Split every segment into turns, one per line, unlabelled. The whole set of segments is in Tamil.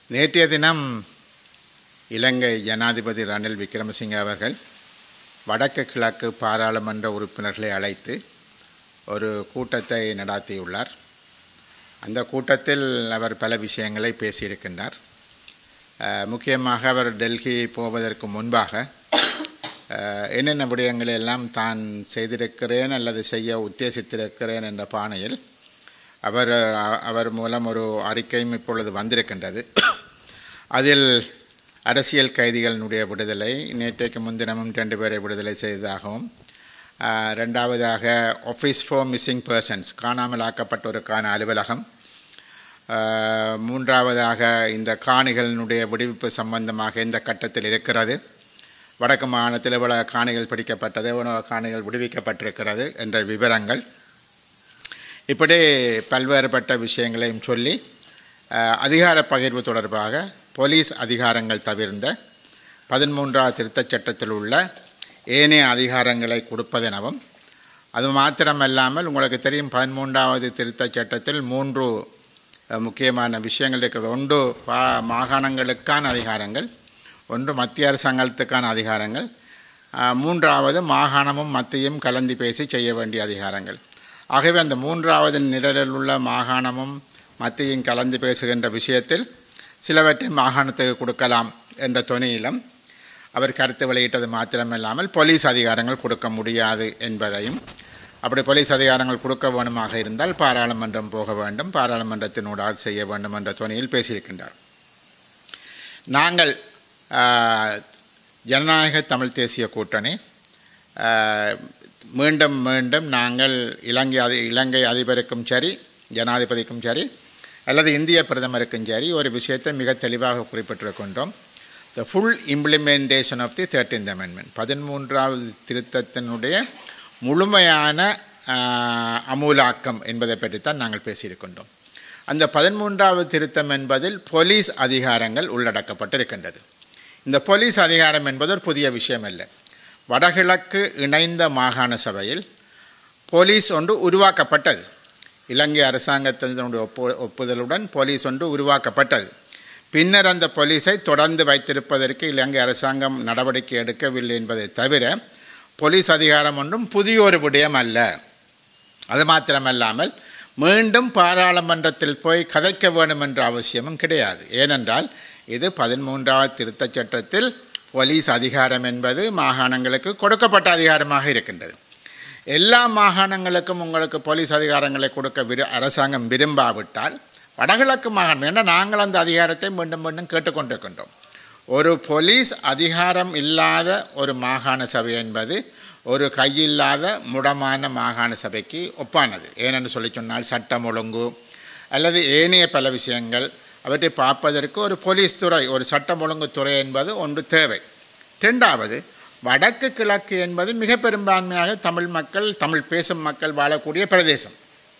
நேற்றைய தினம் இலங்கை ஜனாதிபதி ரணில் விக்ரமசிங்க அவர்கள் வடக்கு கிழக்கு பாராளுமன்ற உறுப்பினர்களை அழைத்து ஒரு கூட்டத்தை நடாத்தியுள்ளார் அந்த கூட்டத்தில் அவர் பல விஷயங்களை பேசியிருக்கின்றார் அஹ், முக்கியமாக அவர் டெல்லி போவதற்கு முன்பாக அஹ், என்னென்ன விடயங்களை எல்லாம் தான் செய்திருக்கிறேன் அல்லது செய்ய உத்தேசித்திருக்கிறேன் என்ற பாணையில் அவர் அஹ், அவர் மூலம் ஒரு அறிக்கையும் இப்பொழுது வந்திருக்கின்றது அதில் அரசியல் கைதிகளினுடைய விடுதலை நேற்றைக்கு முன்தினமும் ரெண்டு பேரை விடுதலை செய்ததாகவும் அஹ், ரெண்டாவதாக ஆஃபீஸ் ஃபார் மிஸ்ஸிங் பர்சன்ஸ் காணாமல் ஆக்கப்பட்டோருக்கான அலுவலகம் அஹ், மூன்றாவதாக இந்த காணிகளினுடைய விடுவிப்பு சம்பந்தமாக எந்த கட்டத்தில் இருக்கிறது வடக்கு மாகாணத்தில் இவ்வளவு காணிகள் பிடிக்கப்பட்டது இவ்வளவு காணிகள் விடுவிக்கப்பட்டிருக்கிறது என்ற விவரங்கள் இப்படி பல்வேறுபட்ட விஷயங்களையும் சொல்லி அஹ், அதிகார பகிர்வு தொடர்பாக போலீஸ் அதிகாரங்கள் தவிர்ந்த பதிமூன்றாவது திருத்தச் சட்டத்தில் உள்ள ஏனைய அதிகாரங்களை கொடுப்பதெனவும் அது மாத்திரமல்லாமல் உங்களுக்கு தெரியும் பதிமூன்றாவது திருத்தச் சட்டத்தில் மூன்று அஹ், முக்கியமான விஷயங்கள் இருக்கிறது ஒன்று பா மாகாணங்களுக்கான அதிகாரங்கள் ஒன்று மத்திய அரசாங்கத்துக்கான அதிகாரங்கள் அஹ், மூன்றாவது மாகாணமும் மத்தியும் கலந்து பேசி செய்ய வேண்டிய அதிகாரங்கள் ஆகவே அந்த மூன்றாவது நிழலில் உள்ள மாகாணமும் மத்தியும் கலந்து பேசுகின்ற விஷயத்தில் சிலவற்றை மாகாணத்துக்கு கொடுக்கலாம் என்ற தொனியிலும் அவர் கருத்து வெளியிட்டது மாத்திரமில்லாமல் போலீஸ் அதிகாரங்கள் கொடுக்க முடியாது என்பதையும் அப்படி போலீஸ் அதிகாரங்கள் கொடுக்க வேண்டுமாக இருந்தால் பாராளுமன்றம் போக வேண்டும் பாராளுமன்றத்தினூடாக செய்ய வேண்டும் என்ற தொனியில் பேசியிருக்கின்றார் நாங்கள் ஆஹ், ஜனநாயக தமிழ் தேசிய கூட்டணி ஆஹ், மீண்டும் மீண்டும் நாங்கள் இலங்கை அதி இலங்கை அதிபருக்கும் சரி ஜனாதிபதிக்கும் சரி அல்லது இந்திய பிரதமருக்கும் சரி ஒரு விஷயத்தை மிக தெளிவாக குறிப்பிட்டிருக்கின்றோம் the full implementation of the thirteenth amendment பதிமூன்றாவது திருத்தத்தினுடைய முழுமையான ஆஹ், அமுலாக்கம் என்பதை பற்றித்தான் நாங்கள் பேசியிருக்கின்றோம் அந்த பதிமூன்றாவது திருத்தம் என்பதில் போலீஸ் அதிகாரங்கள் உள்ளடக்கப்பட்டிருக்கின்றது இந்த போலீஸ் அதிகாரம் என்பது ஒரு புதிய விஷயம் அல்ல வடகிழக்கு இணைந்த மாகாண சபையில் போலீஸ் ஒன்று உருவாக்கப்பட்டது இலங்கை அரசாங்கத்தினுடைய ஒப்பு ஒப்புதலுடன் போலீஸ் ஒன்று உருவாக்கப்பட்டது பின்னர் அந்த போலீஸை தொடர்ந்து வைத்திருப்பதற்கு இலங்கை அரசாங்கம் நடவடிக்கை எடுக்கவில்லை என்பதை தவிர போலீஸ் அதிகாரம் ஒன்றும் புதிய ஒரு விடயம் அல்ல அது மாத்திரமல்லாமல் மீண்டும் பாராளுமன்றத்தில் போய் கதைக்க வேண்டும் என்ற அவசியமும் கிடையாது ஏனென்றால் இது பதிமூன்றாவது திருத்தச் சட்டத்தில் போலீஸ் அதிகாரம் என்பது மாகாணங்களுக்கு கொடுக்கப்பட்ட அதிகாரமாக இருக்கின்றது எல்லா மாகாணங்களுக்கும் உங்களுக்கு போலீஸ் அதிகாரங்களை கொடுக்க விரு அரசாங்கம் விரும்பாவிட்டால் வடகிழக்கு மாகாணம் ஏன்னா நாங்கள் அந்த அதிகாரத்தை மீண்டும் மீண்டும் கேட்டுக்கொண்டிருக்கின்றோம் ஒரு போலீஸ் அதிகாரம் இல்லாத ஒரு மாகாண சபை என்பது ஒரு கையில்லாத முடமான மாகாண சபைக்கு ஒப்பானது ஏனென்று சொல்லி சொன்னால் சட்டம் ஒழுங்கு அல்லது ஏனைய பல விஷயங்கள் அவற்றை பார்ப்பதற்கு ஒரு போலீஸ் துறை ஒரு சட்டம் ஒழுங்கு துறை என்பது ஒன்று தேவை ரெண்டாவது வடக்கு கிழக்கு என்பது மிக பெரும்பான்மையாக தமிழ் மக்கள் தமிழ் பேசும் மக்கள் வாழக்கூடிய பிரதேசம்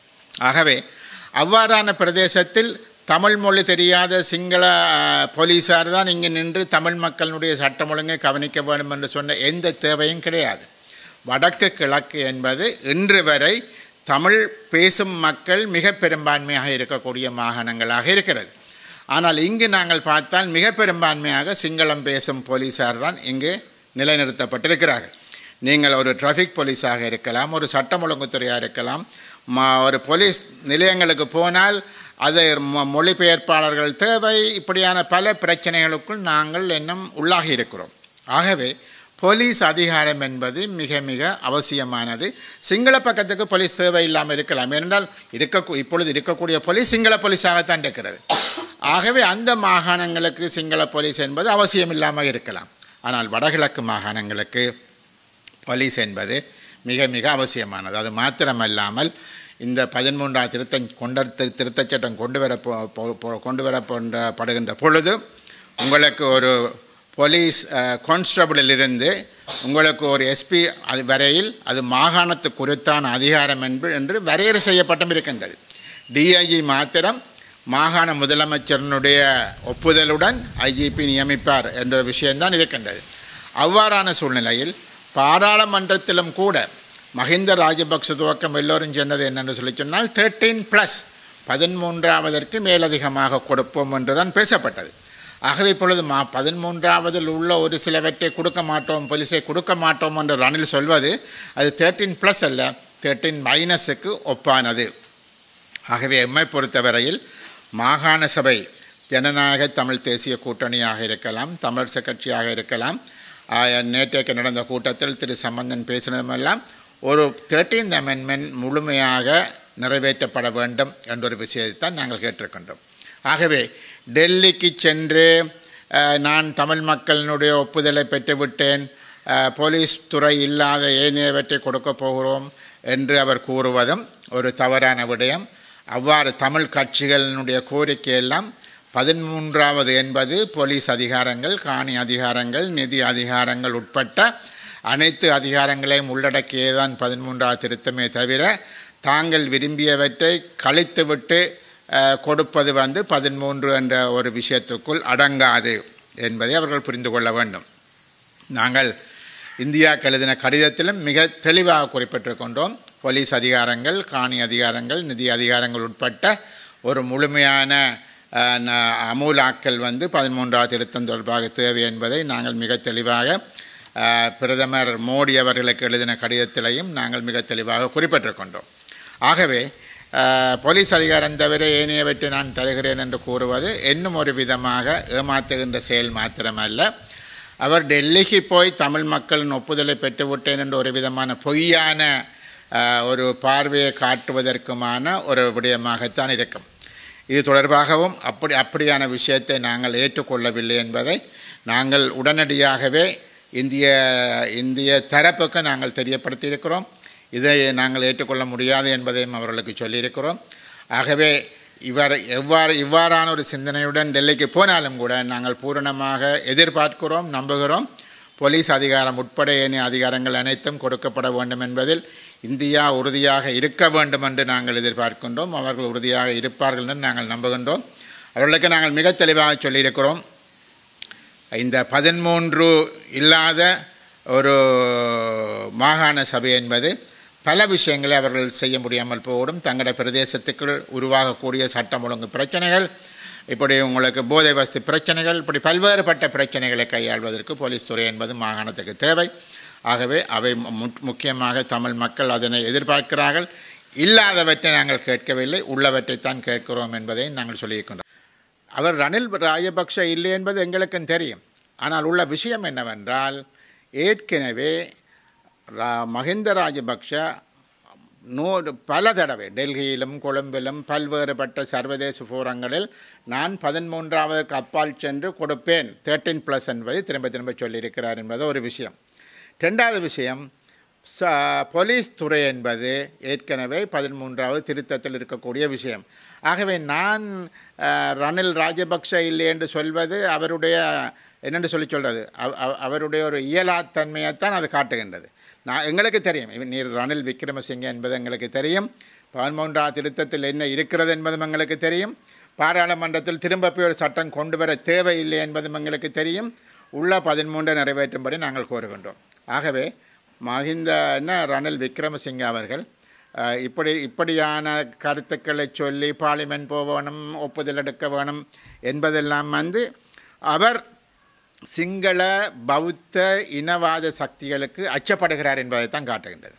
ஆகவே அவ்வாறான பிரதேசத்தில் தமிழ் மொழி தெரியாத சிங்கள அஹ், போலீஸார் தான் இங்கே நின்று தமிழ் மக்களுடைய சட்டம் ஒழுங்கை கவனிக்க வேண்டும் என்று சொன்ன எந்த தேவையும் கிடையாது வடக்கு கிழக்கு என்பது இன்று வரை தமிழ் பேசும் மக்கள் மிக பெரும்பான்மையாக இருக்கக்கூடிய மாகாணங்களாக இருக்கிறது ஆனால் இங்கு நாங்கள் பார்த்தால் மிக பெரும்பான்மையாக சிங்களம் பேசும் போலீஸார் தான் இங்கு நிலைநிறுத்தப்பட்டிருக்கிறார்கள் நீங்கள் ஒரு டிராஃபிக் போலீஸாக இருக்கலாம் ஒரு சட்டம் ஒழுங்குத்துறையாக இருக்கலாம் ம- ஒரு போலீஸ் நிலையங்களுக்கு போனால் அது மொ- மொழிபெயர்ப்பாளர்கள் தேவை இப்படியான பல பிரச்சனைகளுக்குள் நாங்கள் இன்னும் உள்ளாகி இருக்கிறோம் ஆகவே போலீஸ் அதிகாரம் என்பது மிக மிக அவசியமானது சிங்கள பக்கத்துக்கு போலீஸ் தேவை இல்லாமல் இருக்கலாம் ஏனென்றால் இருக்க இப்பொழுது இருக்கக்கூடிய போலீஸ் சிங்கள போலீஸாகத்தான் இருக்கிறது ஆகவே அந்த மாகாணங்களுக்கு சிங்கள போலீஸ் என்பது அவசியம் இல்லாமல் இருக்கலாம் ஆனால் வடகிழக்கு மாகாணங்களுக்கு போலீஸ் என்பது மிக மிக அவசியமானது அது மாத்திரமல்லாமல் இந்த பதிமூன்றாம் திருத்தம் கொண்ட திரு- திருத்தச் சட்டம் கொண்டு வர போ- போ- போ- கொண்டு வர போன்ற படுகின்ற பொழுது உங்களுக்கு ஒரு போலீஸ் கான்ஸ்டபிளிலிருந்து உங்களுக்கு ஒரு எஸ்பி அது வரையில் அது மாகாணத்து குறித்தான அதிகாரம் என்று என்று வரையறை செய்யப்பட்டும் இருக்கின்றது டிஐஜி மாத்திரம் மாகாண முதலமைச்சரினுடைய ஒப்புதலுடன் ஐஜிபி நியமிப்பார் என்ற விஷயம்தான் இருக்கின்றது அவ்வாறான சூழ்நிலையில் பாராளுமன்றத்திலும் கூட மஹிந்த ராஜபக்ச துவக்கம் எல்லோரும் சொன்னது என்னென்று சொல்லி சொன்னால் தேர்ட்டீன் ப்ளஸ் பதிமூன்றாவதற்கு மேலதிகமாக கொடுப்போம் என்றுதான் பேசப்பட்டது ஆகவே இப்பொழுது மா பதிமூன்றாவதில் உள்ள ஒரு சிலவற்றை கொடுக்க மாட்டோம் போலீஸை கொடுக்க மாட்டோம் என்று ரணில் சொல்வது அது தேர்ட்டின் ப்ளஸ் அல்ல தேர்ட்டின் மைனஸுக்கு ஒப்பானது ஆகவே எம்மை பொறுத்தவரையில் மாகாண சபை ஜனநாயக தமிழ் தேசிய கூட்டணியாக இருக்கலாம் தமிழரசு கட்சியாக இருக்கலாம் ஆஹ், நேற்றைக்கு நடந்த கூட்டத்தில் திரு சம்பந்தன் பேசினதுமெல்லாம் ஒரு தேர்ட்டீன்த் அமெண்ட்மெண்ட் முழுமையாக நிறைவேற்றப்பட வேண்டும் என்ற ஒரு விஷயத்தைத்தான் நாங்கள் கேட்டிருக்கின்றோம் ஆகவே டெல்லிக்கு சென்று அஹ், நான் தமிழ் மக்களினுடைய ஒப்புதலை பெற்றுவிட்டேன் அஹ், போலீஸ் துறை இல்லாத ஏனையவற்றை கொடுக்கப் போகிறோம் என்று அவர் கூறுவதும் ஒரு தவறான விடயம் அவ்வாறு தமிழ் கட்சிகளினுடைய கோரிக்கையெல்லாம் பதிமூன்றாவது என்பது போலீஸ் அதிகாரங்கள் காணி அதிகாரங்கள் நிதி அதிகாரங்கள் உட்பட்ட அனைத்து அதிகாரங்களையும் உள்ளடக்கியதான் பதிமூன்றாவது திருத்தமே தவிர தாங்கள் விரும்பியவற்றை கழித்துவிட்டு அஹ், கொடுப்பது வந்து பதிமூன்று என்ற ஒரு விஷயத்துக்குள் அடங்காது என்பதை அவர்கள் புரிந்து கொள்ள வேண்டும் நாங்கள் இந்தியாவுக்கு எழுதின கடிதத்திலும் மிக தெளிவாக குறிப்பிட்டிருக்கின்றோம் போலீஸ் அதிகாரங்கள் காணி அதிகாரங்கள் நிதி அதிகாரங்கள் உட்பட்ட ஒரு முழுமையான அஹ், ந- அமூலாக்கல் வந்து பதிமூன்றாவது திருத்தம் தொடர்பாக தேவை என்பதை நாங்கள் மிக தெளிவாக அஹ், பிரதமர் மோடி அவர்களுக்கு எழுதின கடிதத்திலையும் நாங்கள் மிக தெளிவாக குறிப்பிட்டிருக்கின்றோம் ஆகவே அஹ், போலீஸ் அதிகாரம் தவிர ஏனையவற்றை நான் தருகிறேன் என்று கூறுவது இன்னும் ஒரு விதமாக ஏமாத்துகின்ற செயல் மாத்திரமல்ல அவர் டெல்லிக்கு போய் தமிழ் மக்களின் ஒப்புதலை பெற்றுவிட்டேன் என்ற ஒரு விதமான பொய்யான அஹ், ஒரு பார்வையை காட்டுவதற்குமான ஒரு விடயமாகத்தான் இருக்கும் இது தொடர்பாகவும் அப்படி அப்படியான விஷயத்தை நாங்கள் ஏற்றுக்கொள்ளவில்லை என்பதை நாங்கள் உடனடியாகவே இந்திய இந்திய தரப்புக்கு நாங்கள் தெரியப்படுத்தியிருக்கிறோம் இதை நாங்கள் ஏற்றுக்கொள்ள முடியாது என்பதையும் அவர்களுக்கு சொல்லியிருக்கிறோம் ஆகவே இவர் எவ்வாறு இவ்வாறான ஒரு சிந்தனையுடன் டெல்லிக்கு போனாலும் கூட நாங்கள் பூரணமாக எதிர்பார்க்கிறோம் நம்புகிறோம் போலீஸ் அதிகாரம் உட்பட ஏனைய அதிகாரங்கள் அனைத்தும் கொடுக்கப்பட வேண்டும் என்பதில் இந்தியா உறுதியாக இருக்க வேண்டும் என்று நாங்கள் எதிர்பார்க்கின்றோம் அவர்கள் உறுதியாக இருப்பார்கள் என்று நாங்கள் நம்புகின்றோம் அவர்களுக்கு நாங்கள் மிக தெளிவாக சொல்லியிருக்கிறோம் இந்த பதிமூன்று இல்லாத ஒரு மாகாண சபை என்பது பல விஷயங்களை அவர்கள் செய்ய முடியாமல் போடும் தங்களுடைய பிரதேசத்துக்குள் உருவாகக்கூடிய சட்டம் ஒழுங்கு பிரச்சனைகள் இப்படி உங்களுக்கு போதை வஸ்து பிரச்சனைகள் இப்படி பல்வேறுபட்ட பிரச்சனைகளை கையாள்வதற்கு போலீஸ் துறை என்பது மாகாணத்துக்கு தேவை ஆகவே அவை மு- முக்கியமாக தமிழ் மக்கள் அதனை எதிர்பார்க்கிறார்கள் இல்லாதவற்றை நாங்கள் கேட்கவில்லை உள்ளவற்றைத்தான் கேட்கிறோம் என்பதை நாங்கள் சொல்லியிருக்கின்றோம் அவர் ரணில் ராஜபக்ஷ இல்லை என்பது எங்களுக்கும் தெரியும் ஆனால் உள்ள விஷயம் என்னவென்றால் ஏற்கனவே ரா மஹிந்த ராஜபக்ஷ நூறு பல தடவை டெல்லியிலும் கொழும்பிலும் பல்வேறுபட்ட சர்வதேச ஃபோரங்களில் நான் பதிமூன்றாவதற்கு அப்பால் சென்று கொடுப்பேன் தேர்ட்டீன் ப்ளஸ் என்பதை திரும்ப திரும்ப சொல்லியிருக்கிறார் என்பது ஒரு விஷயம் ரெண்டாவது விஷயம் ச போலீஸ் துறை என்பது ஏற்கனவே பதிமூன்றாவது திருத்தத்தில் இருக்கக்கூடிய விஷயம் ஆகவே நான் அஹ், ரணில் ராஜபக்ஷ இல்லை என்று சொல்வது அவருடைய என்னென்று சொல்லி சொல்கிறது அவ- அவ- அவருடைய ஒரு இயலாத்தன்மையைத்தான் அது காட்டுகின்றது நான் எங்களுக்கு தெரியும் இவன் நீர் ரணில் விக்ரமசிங்கே என்பது எங்களுக்கு தெரியும் பதிமூன்றாவது திருத்தத்தில் என்ன இருக்கிறது என்பதும் எங்களுக்கு தெரியும் பாராளுமன்றத்தில் திரும்ப போய் ஒரு சட்டம் கொண்டு வர தேவையில்லை என்பதும் எங்களுக்கு தெரியும் உள்ள பதிமூன்றை நிறைவேற்றும்படி நாங்கள் கோருகின்றோம் ஆகவே மஹிந்த என்ன ரணில் விக்ரமசிங்கே அவர்கள் அஹ், இப்படி இப்படியான கருத்துக்களை சொல்லி பார்லிமெண்ட் போக வேணும் ஒப்புதல் எடுக்க வேணும் என்பதெல்லாம் வந்து அவர் சிங்கள பௌத்த இனவாத சக்திகளுக்கு அச்சப்படுகிறார் என்பதை தான் காட்டுகின்றது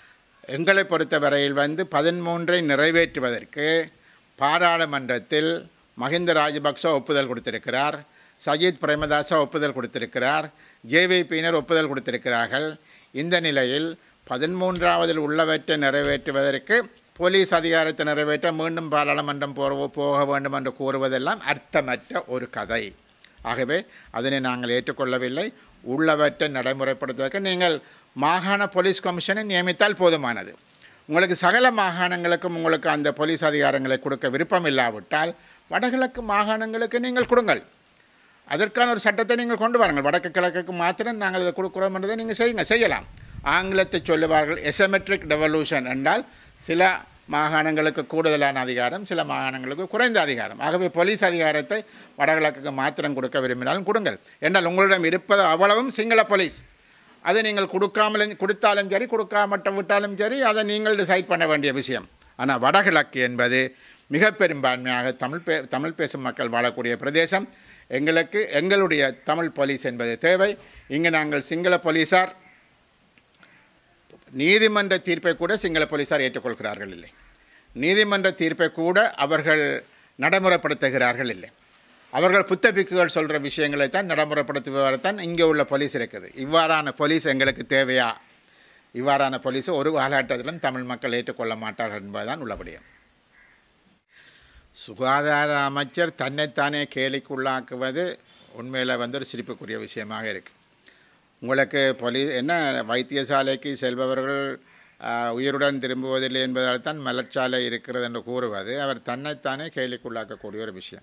எங்களை பொறுத்தவரையில் வந்து பதிமூன்றை நிறைவேற்றுவதற்கு பாராளுமன்றத்தில் மஹிந்த ராஜபக்ச ஒப்புதல் கொடுத்திருக்கிறார் சஜித் பிரேமதாச ஒப்புதல் கொடுத்திருக்கிறார் ஜேவிபியினர் ஒப்புதல் கொடுத்திருக்கிறார்கள் இந்த நிலையில் பதிமூன்றாவதில் உள்ளவற்றை நிறைவேற்றுவதற்கு போலீஸ் அதிகாரத்தை நிறைவேற்ற மீண்டும் பாராளுமன்றம் போக போக வேண்டும் என்று கூறுவதெல்லாம் அர்த்தமற்ற ஒரு கதை ஆகவே அதனை நாங்கள் ஏற்றுக்கொள்ளவில்லை உள்ளவற்றை நடைமுறைப்படுத்துவதற்கு நீங்கள் மாகாண போலீஸ் கமிஷனை நியமித்தால் போதுமானது உங்களுக்கு சகல மாகாணங்களுக்கும் உங்களுக்கு அந்த போலீஸ் அதிகாரங்களை கொடுக்க விருப்பம் இல்லாவிட்டால் வடகிழக்கு மாகாணங்களுக்கு நீங்கள் கொடுங்கள் அதற்கான ஒரு சட்டத்தை நீங்கள் கொண்டு வாருங்கள் வடக்கு கிழக்குக்கு மாத்திரம் நாங்கள் இதை கொடுக்குறோம் என்றதை நீங்கள் செய்யுங்க செய்யலாம் ஆங்கிலத்தை சொல்லுவார்கள் எசமெட்ரிக் டெவல்யூஷன் என்றால் சில மாகாணங்களுக்கு கூடுதலான அதிகாரம் சில மாகாணங்களுக்கு குறைந்த அதிகாரம் ஆகவே போலீஸ் அதிகாரத்தை வடகிழக்குக்கு மாத்திரம் கொடுக்க விரும்பினாலும் கொடுங்கள் என்றால் உங்களிடம் இருப்பது அவ்வளவும் சிங்கள போலீஸ் அதை நீங்கள் கொடுக்காமலும் கொடுத்தாலும் சரி கொடுக்காமட்ட விட்டாலும் சரி அதை நீங்கள் டிசைட் பண்ண வேண்டிய விஷயம் ஆனால் வடகிழக்கு என்பது மிக பெரும்பான்மையாக தமிழ் பே தமிழ் பேசும் மக்கள் வாழக்கூடிய பிரதேசம் எங்களுக்கு எங்களுடைய தமிழ் போலீஸ் என்பது தேவை இங்கு நாங்கள் சிங்கள போலீஸார் நீதிமன்ற தீர்ப்பை கூட சிங்கள போலீஸார் ஏற்றுக்கொள்கிறார்கள் இல்லை நீதிமன்ற தீர்ப்பை கூட அவர்கள் நடைமுறைப்படுத்துகிறார்கள் இல்லை அவர்கள் புத்தபிக்குகள் சொல்கிற விஷயங்களை தான் நடைமுறைப்படுத்துவதைத்தான் இங்கே உள்ள போலீஸ் இருக்குது இவ்வாறான போலீஸ் எங்களுக்கு தேவையா இவ்வாறான போலீஸ் ஒரு காலகட்டத்திலும் தமிழ் மக்கள் ஏற்றுக்கொள்ள மாட்டார்கள் என்பதுதான் உள்ளபடியும் சுகாதார அமைச்சர் தன்னைத்தானே கேலிக்குள்ளாக்குவது உண்மையில் வந்து ஒரு சிரிப்புக்குரிய விஷயமாக இருக்குது உங்களுக்கு பொலி என்ன வைத்தியசாலைக்கு செல்பவர்கள் ஆஹ், உயிருடன் திரும்புவதில்லை என்பதால் தான் மலர்ச்சாலை இருக்கிறது என்று கூறுவது அவர் தன்னைத்தானே கேலிக்குள்ளாக்கக்கூடிய ஒரு விஷயம்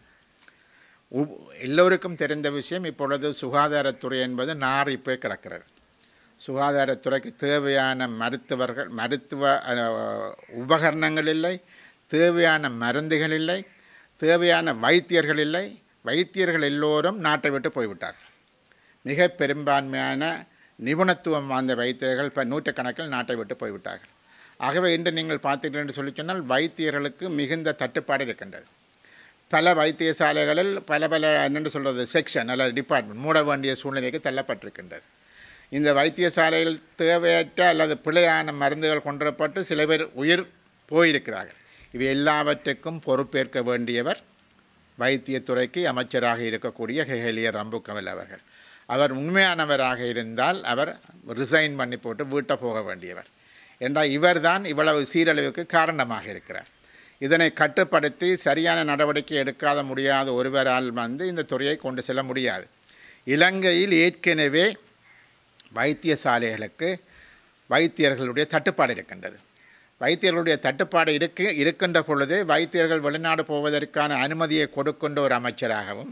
உ- எல்லோருக்கும் தெரிந்த விஷயம் இப்பொழுது சுகாதாரத்துறை என்பது நாரி போய் கிடக்கிறது சுகாதாரத்துறைக்கு தேவையான மருத்துவர்கள் மருத்துவ அஹ், உபகரணங்கள் இல்லை தேவையான மருந்துகள் இல்லை தேவையான வைத்தியர்கள் இல்லை வைத்தியர்கள் எல்லோரும் நாட்டை விட்டு போய்விட்டார்கள் மிக பெரும்பான்மையான நிபுணத்துவம் வாய்ந்த வைத்தியர்கள் இப்போ நூற்றுக்கணக்கில் நாட்டை விட்டு போய்விட்டார்கள் ஆகவே இன்று நீங்கள் பார்த்தீர்கள் என்று சொல்லி சொன்னால் வைத்தியர்களுக்கு மிகுந்த தட்டுப்பாடு இருக்கின்றது பல வைத்தியசாலைகளில் பல பல என்னென்று சொல்கிறது செக்ஷன் அல்லது டிபார்ட்மெண்ட் மூட வேண்டிய சூழ்நிலைக்கு தள்ளப்பட்டிருக்கின்றது இந்த வைத்தியசாலையில் தேவையற்ற அல்லது பிழையான மருந்துகள் கொண்டுவரப்பட்டு சில பேர் உயிர் போயிருக்கிறார்கள் இவை எல்லாவற்றுக்கும் பொறுப்பேற்க வேண்டியவர் வைத்தியத்துறைக்கு அமைச்சராக இருக்கக்கூடிய ஹெஹலியர் ரம்புக்கமல் அவர்கள் அவர் உண்மையானவராக இருந்தால் அவர் ரிசைன் பண்ணி போட்டு வீட்டை போக வேண்டியவர் என்றால் இவர்தான் இவ்வளவு சீரழிவுக்கு காரணமாக இருக்கிறார் இதனை கட்டுப்படுத்தி சரியான நடவடிக்கை எடுக்காத முடியாத ஒருவரால் வந்து இந்த துறையை கொண்டு செல்ல முடியாது இலங்கையில் ஏற்கனவே வைத்தியசாலைகளுக்கு வைத்தியர்களுடைய தட்டுப்பாடு இருக்கின்றது வைத்தியர்களுடைய தட்டுப்பாடு இருக்கு இருக்கின்ற பொழுது வைத்தியர்கள் வெளிநாடு போவதற்கான அனுமதியை கொடுக்கின்ற ஒரு அமைச்சராகவும்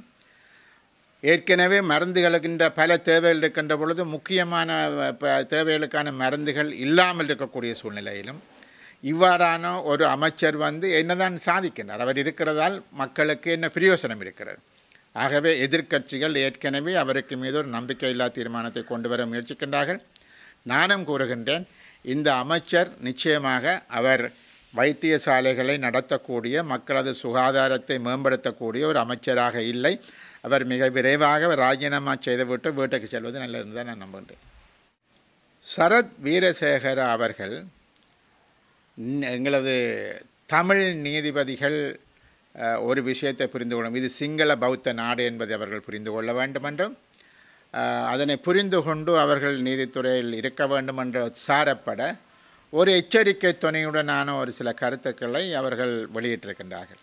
ஏற்கனவே மருந்துகளுக்கின்ற பல தேவைகள் இருக்கின்ற பொழுது முக்கியமான அஹ், ப- தேவைகளுக்கான மருந்துகள் இல்லாமல் இருக்கக்கூடிய சூழ்நிலையிலும் இவ்வாறான ஒரு அமைச்சர் வந்து என்னதான் சாதிக்கின்றார் அவர் இருக்கிறதால் மக்களுக்கு என்ன பிரயோசனம் இருக்கிறது ஆகவே எதிர்க்கட்சிகள் ஏற்கனவே அவருக்கு மீது ஒரு நம்பிக்கையில்லா தீர்மானத்தை கொண்டு வர முயற்சிக்கின்றார்கள் நானும் கூறுகின்றேன் இந்த அமைச்சர் நிச்சயமாக அவர் வைத்தியசாலைகளை நடத்தக்கூடிய மக்களது சுகாதாரத்தை மேம்படுத்தக்கூடிய ஒரு அமைச்சராக இல்லை அவர் மிக விரைவாக ராஜினாமா செய்துவிட்டு வீட்டுக்கு செல்வது நல்லது தான் நான் நம்புகின்றேன் சரத் வீரசேகர அவர்கள் ந- எங்களது தமிழ் நீதிபதிகள் அஹ், ஒரு விஷயத்தை புரிந்து கொள்ளும் இது சிங்கள பௌத்த நாடு என்பதை அவர்கள் புரிந்து கொள்ள வேண்டும் என்றும் அஹ், அதனை புரிந்து கொண்டு அவர்கள் நீதித்துறையில் இருக்க வேண்டும் என்று சாரப்பட ஒரு எச்சரிக்கை துணையுடனான ஒரு சில கருத்துக்களை அவர்கள் வெளியிட்டிருக்கின்றார்கள்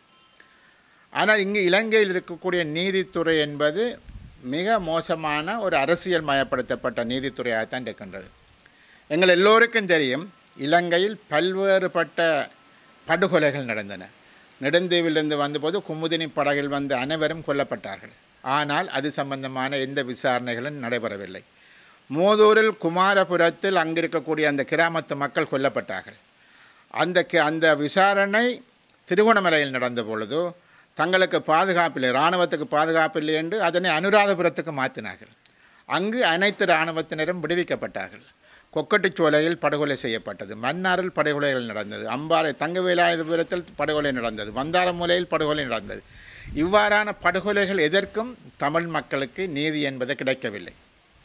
ஆனால் இங்கு இலங்கையில் இருக்கக்கூடிய நீதித்துறை என்பது மிக மோசமான ஒரு அரசியல் மயப்படுத்தப்பட்ட நீதித்துறையாகத்தான் இருக்கின்றது எங்கள் எல்லோருக்கும் தெரியும் இலங்கையில் பல்வேறுபட்ட படுகொலைகள் நடந்தன நெடுந்தீவிலிருந்து வந்தபோது குமுதினி படகில் வந்த அனைவரும் கொல்லப்பட்டார்கள் ஆனால் அது சம்பந்தமான எந்த விசாரணைகளும் நடைபெறவில்லை மூதூரில் குமாரபுரத்தில் அங்கிருக்கக்கூடிய அந்த கிராமத்து மக்கள் கொல்லப்பட்டார்கள் அந்த கி- அந்த விசாரணை திருகோணமலையில் நடந்த பொழுது தங்களுக்கு பாதுகாப்பில்லை இராணுவத்துக்கு பாதுகாப்பில்லை என்று அதனை அனுராதபுரத்துக்கு மாற்றினார்கள் அங்கு அனைத்து இராணுவத்தினரும் விடுவிக்கப்பட்டார்கள் கொக்கட்டுச்சோலையில் படுகொலை செய்யப்பட்டது மன்னாரில் படுகொலைகள் நடந்தது அம்பாறை தங்கவேலாயுதபுரத்தில் படுகொலை நடந்தது வந்தாரமூலையில் படுகொலை நடந்தது இவ்வாறான படுகொலைகள் எதற்கும் தமிழ் மக்களுக்கு நீதி என்பது கிடைக்கவில்லை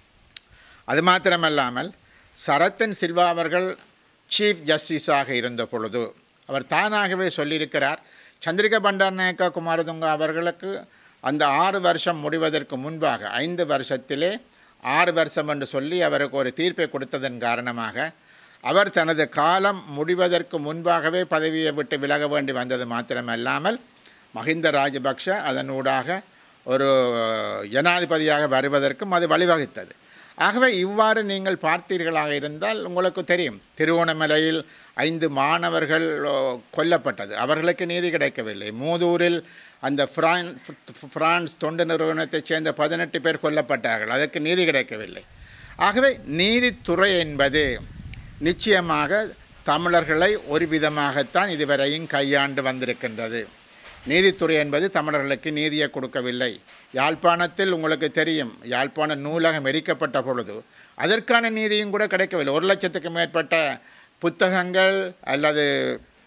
அது மாத்திரமல்லாமல் சரத்தன் சில்வா அவர்கள் சீஃப் ஜஸ்டிஸாக இருந்த பொழுது அவர் தானாகவே சொல்லியிருக்கிறார் சந்திரிகா பண்டாரநாயக்கா குமாரதுங்கா அவர்களுக்கு அந்த ஆறு வருஷம் முடிவதற்கு முன்பாக ஐந்து வருஷத்திலே ஆறு வருஷம் என்று சொல்லி அவருக்கு ஒரு தீர்ப்பை கொடுத்ததன் காரணமாக அவர் தனது காலம் முடிவதற்கு முன்பாகவே பதவியை விட்டு விலக வேண்டி வந்தது மாத்திரமல்லாமல் மஹிந்த ராஜபக்ஷ அதனூடாக ஒரு ஜனாதிபதியாக வருவதற்கும் அது வழிவகுத்தது ஆகவே இவ்வாறு நீங்கள் பார்த்தீர்களாக இருந்தால் உங்களுக்கு தெரியும் திருவோணமலையில் ஐந்து மாணவர்கள் ஓ, கொல்லப்பட்டது அவர்களுக்கு நீதி கிடைக்கவில்லை மூதூரில் அந்த பிரான் பிரான்ஸ் தொண்டு நிறுவனத்தைச் சேர்ந்த பதினெட்டு பேர் கொல்லப்பட்டார்கள் அதற்கு நீதி கிடைக்கவில்லை ஆகவே நீதித்துறை என்பது நிச்சயமாக தமிழர்களை ஒரு விதமாகத்தான் இதுவரையும் கையாண்டு வந்திருக்கின்றது நீதித்துறை என்பது தமிழர்களுக்கு நீதியை கொடுக்கவில்லை யாழ்ப்பாணத்தில் உங்களுக்கு தெரியும் யாழ்ப்பாண நூலகம் எரிக்கப்பட்ட பொழுது அதற்கான நீதியும் கூட கிடைக்கவில்லை ஒரு லட்சத்துக்கு மேற்பட்ட புத்தகங்கள் அல்லது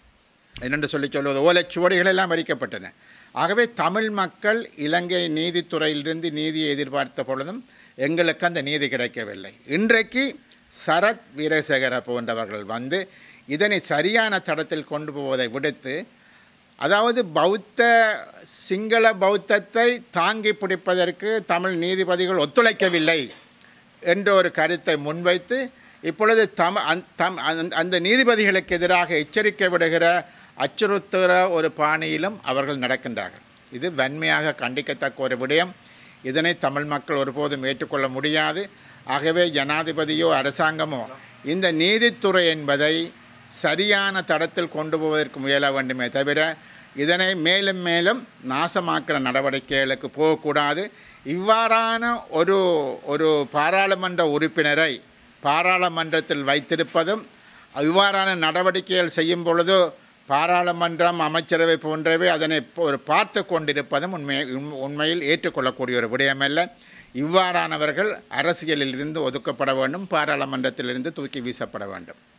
என்னென்று சொல்லி சொல்வது ஓலைச்சுவடிகள் எல்லாம் வரிக்கப்பட்டன ஆகவே தமிழ் மக்கள் இலங்கை நீதித்துறையிலிருந்து நீதியை எதிர்பார்த்த பொழுதும் எங்களுக்கு அந்த நீதி கிடைக்கவில்லை இன்றைக்கு சரத் வீரசேகர போன்றவர்கள் வந்து இதனை சரியான தடத்தில் கொண்டு போவதை விடுத்து அதாவது பௌத்த சிங்கள பௌத்தத்தை தாங்கி பிடிப்பதற்கு தமிழ் நீதிபதிகள் ஒத்துழைக்கவில்லை என்ற ஒரு கருத்தை முன்வைத்து இப்பொழுது தம அந்த தம் அந்த- அந்த நீதிபதிகளுக்கு எதிராக எச்சரிக்கை விடுகிற அச்சுறுத்துகிற ஒரு பாணியிலும் அவர்கள் நடக்கின்றார்கள் இது வன்மையாக கண்டிக்கத்தக்க ஒரு விடயம் இதனை தமிழ் மக்கள் ஒருபோதும் ஏற்றுக்கொள்ள முடியாது ஆகவே ஜனாதிபதியோ அரசாங்கமோ இந்த நீதித்துறை என்பதை சரியான தடத்தில் கொண்டு போவதற்கு முயல வேண்டுமே தவிர இதனை மேலும் மேலும் நாசமாக்குற நடவடிக்கைகளுக்கு போகக்கூடாது இவ்வாறான ஒரு ஒரு பாராளுமன்ற உறுப்பினரை பாராளுமன்றத்தில் வைத்திருப்பதும் இவ்வாறான நடவடிக்கைகள் செய்யும் பொழுது பாராளுமன்றம் அமைச்சரவை போன்றவை அதனை இப்போ ஒரு பார்த்து கொண்டிருப்பதும் உண்மை உண்- உண்மையில் ஏற்றுக்கொள்ளக்கூடிய ஒரு விடயமல்ல இவ்வாறானவர்கள் அரசியலில் இருந்து ஒதுக்கப்பட வேண்டும் பாராளுமன்றத்திலிருந்து தூக்கி வீசப்பட வேண்டும்